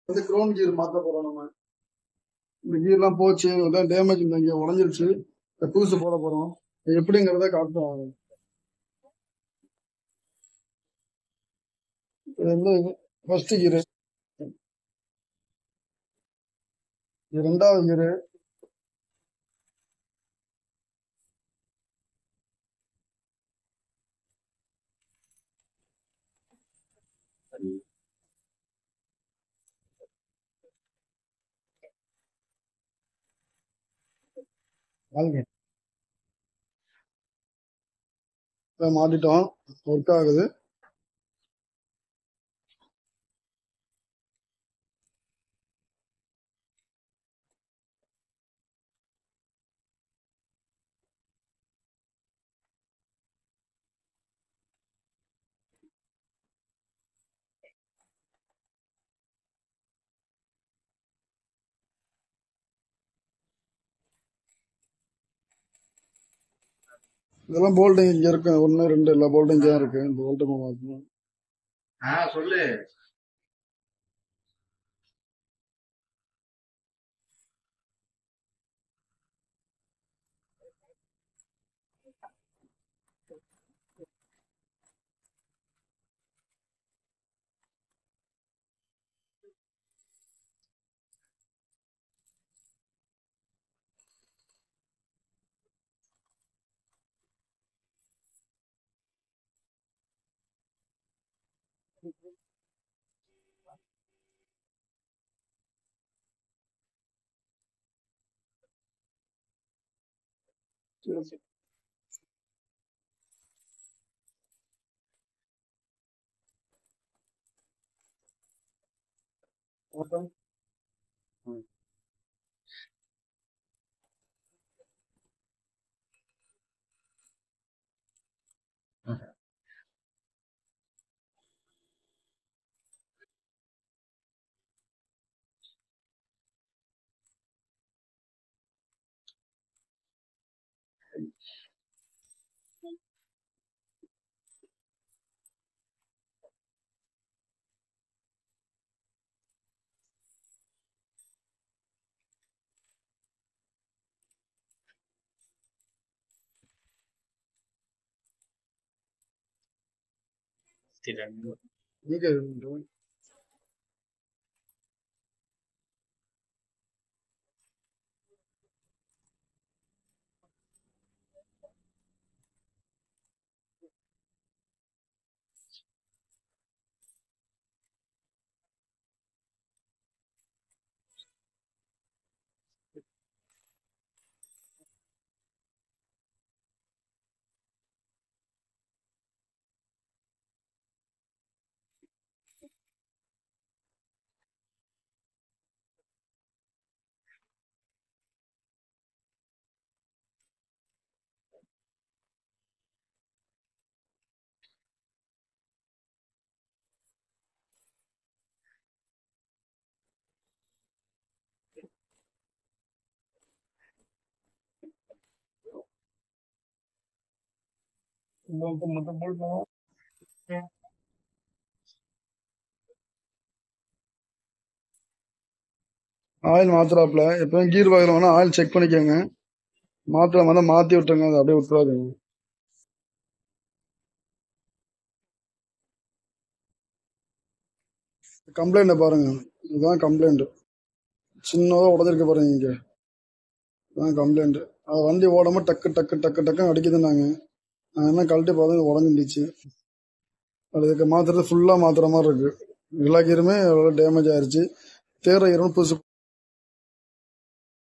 வந்து grown gear மாத்த போறோம் நம்ம இந்த கீர்லாம் போச்சு எல்லாம் டேமேஜ் இந்த இங்க உடஞ்சிருச்சு இந்த புதுசு போட போறோம் இது எப்படிங்கிறத காட்டுறோம் இது வந்து ஃபர்ஸ்ட் கீரு இது ரெண்டாவது கீரு நாலு இதை மாட்டிட்டோம் ஒர்க் ஆகுது இதெல்லாம் போல்டிங் இங்க இருக்கு ஒன்னு ரெண்டு எல்லா போல்டிங் இங்கே இருக்கு இந்த போல்ட்டு மாற்றணும் ஆ சொல்லு போட்டோம் இங்க இருக்கு. இந்த பக்கம் மட்டும் போட்டோம் ஆயில் மாத்துறாப்ல எப்பவும் கீர் வகையில் வேணா ஆயில் செக் பண்ணிக்கோங்க மாத்திரை வந்து மாத்தி விட்டுருங்க அதை அப்படியே விட்டுறாதீங்க கம்ப்ளைண்ட பாருங்க இதுதான் கம்ப்ளைண்ட் சின்னதா உடஞ்சிருக்க பாருங்க இங்க இதுதான் கம்ப்ளைண்ட் அது வண்டி ஓடாம டக்கு டக்கு டக்கு டக்குன்னு அடிக்குதுன்னாங்க நான் என்ன கழட்டி பார்த்தா இது உடஞ்சிருந்துச்சு அது இதுக்கு மாத்துறது ஃபுல்லா மாத்துற மாதிரி இருக்கு எல்லா கீருமே டேமேஜ் ஆயிருச்சு தேர ஈரம் புதுசு